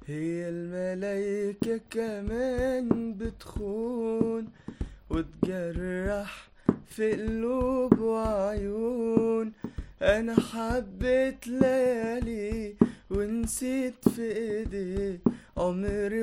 هي الملايكة كمان بتخون وتجرح في قلوب وعيون انا حبيت ليالي ونسيت في ايدي عمري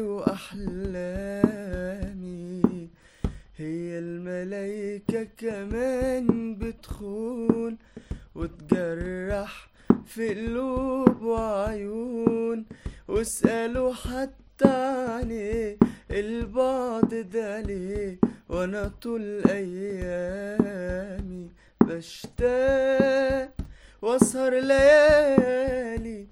واحلامي هي الملايكة كمان بتخون وتجرح في قلوب وعيون واسألوا حتى عني البعد ده ليه وانا طول ايامي بشتاق واسهر ليالي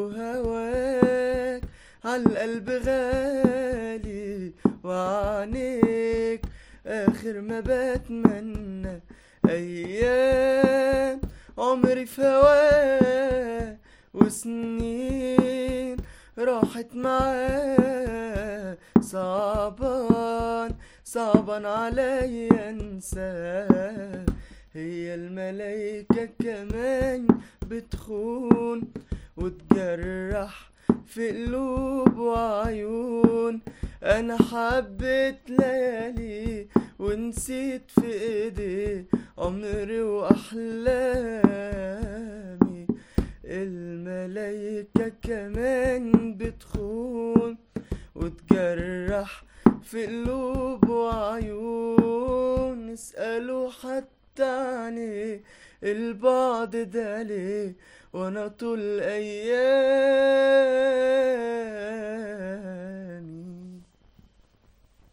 وهواك عالقلب غالي وعنيك اخر ما بتمنى ايام عمري فواه وسنين راحت معاه صعبان صعبان عليا انساه هي الملايكة كمان بتخون وتجرح في قلوب وعيون انا حبيت ليالي ونسيت في ايدي عمري واحلامي الملايكة كمان بتخون وتجرح في قلوب وعيون اسألوا حتى عني البعد ده ليه وانا طول ايام